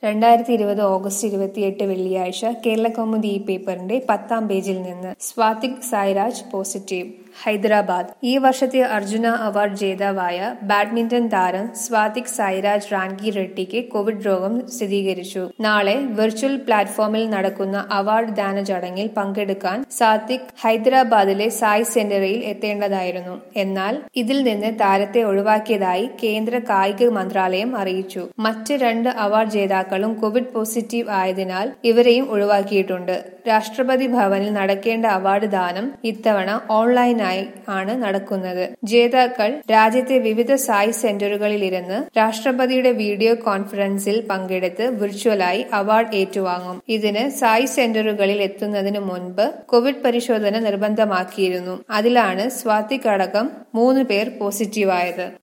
രണ്ടായിരത്തി ഇരുപത് ഓഗസ്റ്റ് ഇരുപത്തിയെട്ട് വെള്ളിയാഴ്ച കേരളകൗമുദി ഈ പേപ്പറിന്റെ പത്താം പേജിൽ നിന്ന് സ്വാതിക് സായ്രാജ് പോസിറ്റീവ് ഹൈദരാബാദ് ഈ വർഷത്തെ അർജുന അവാർഡ് ജേതാവായ ബാഡ്മിന്റൺ താരം സ്വാതിക് സായ്രാജ് റാങ്കി റെഡ്ഡിക്ക് കോവിഡ് രോഗം സ്ഥിരീകരിച്ചു നാളെ വെർച്വൽ പ്ലാറ്റ്ഫോമിൽ നടക്കുന്ന അവാർഡ് ദാന ചടങ്ങിൽ പങ്കെടുക്കാൻ സാത്വിക് ഹൈദരാബാദിലെ സായ് സെന്ററിൽ എത്തേണ്ടതായിരുന്നു എന്നാൽ ഇതിൽ നിന്ന് താരത്തെ ഒഴിവാക്കിയതായി കേന്ദ്ര കായിക മന്ത്രാലയം അറിയിച്ചു മറ്റ് രണ്ട് അവാർഡ് ജേതാക്കളും കോവിഡ് പോസിറ്റീവ് ആയതിനാൽ ഇവരെയും ഒഴിവാക്കിയിട്ടുണ്ട് രാഷ്ട്രപതി ഭവനിൽ നടക്കേണ്ട അവാർഡ് ദാനം ഇത്തവണ ഓൺലൈനായി ആണ് നടക്കുന്നത് ജേതാക്കൾ രാജ്യത്തെ വിവിധ സായ് സെന്ററുകളിലിരുന്ന് രാഷ്ട്രപതിയുടെ വീഡിയോ കോൺഫറൻസിൽ പങ്കെടുത്ത് വിർച്വലായി അവാർഡ് ഏറ്റുവാങ്ങും ഇതിന് സായ് സെന്ററുകളിൽ എത്തുന്നതിന് മുൻപ് കോവിഡ് പരിശോധന നിർബന്ധമാക്കിയിരുന്നു അതിലാണ് സ്വാതിക് അടക്കം മൂന്ന് പേർ പോസിറ്റീവായത്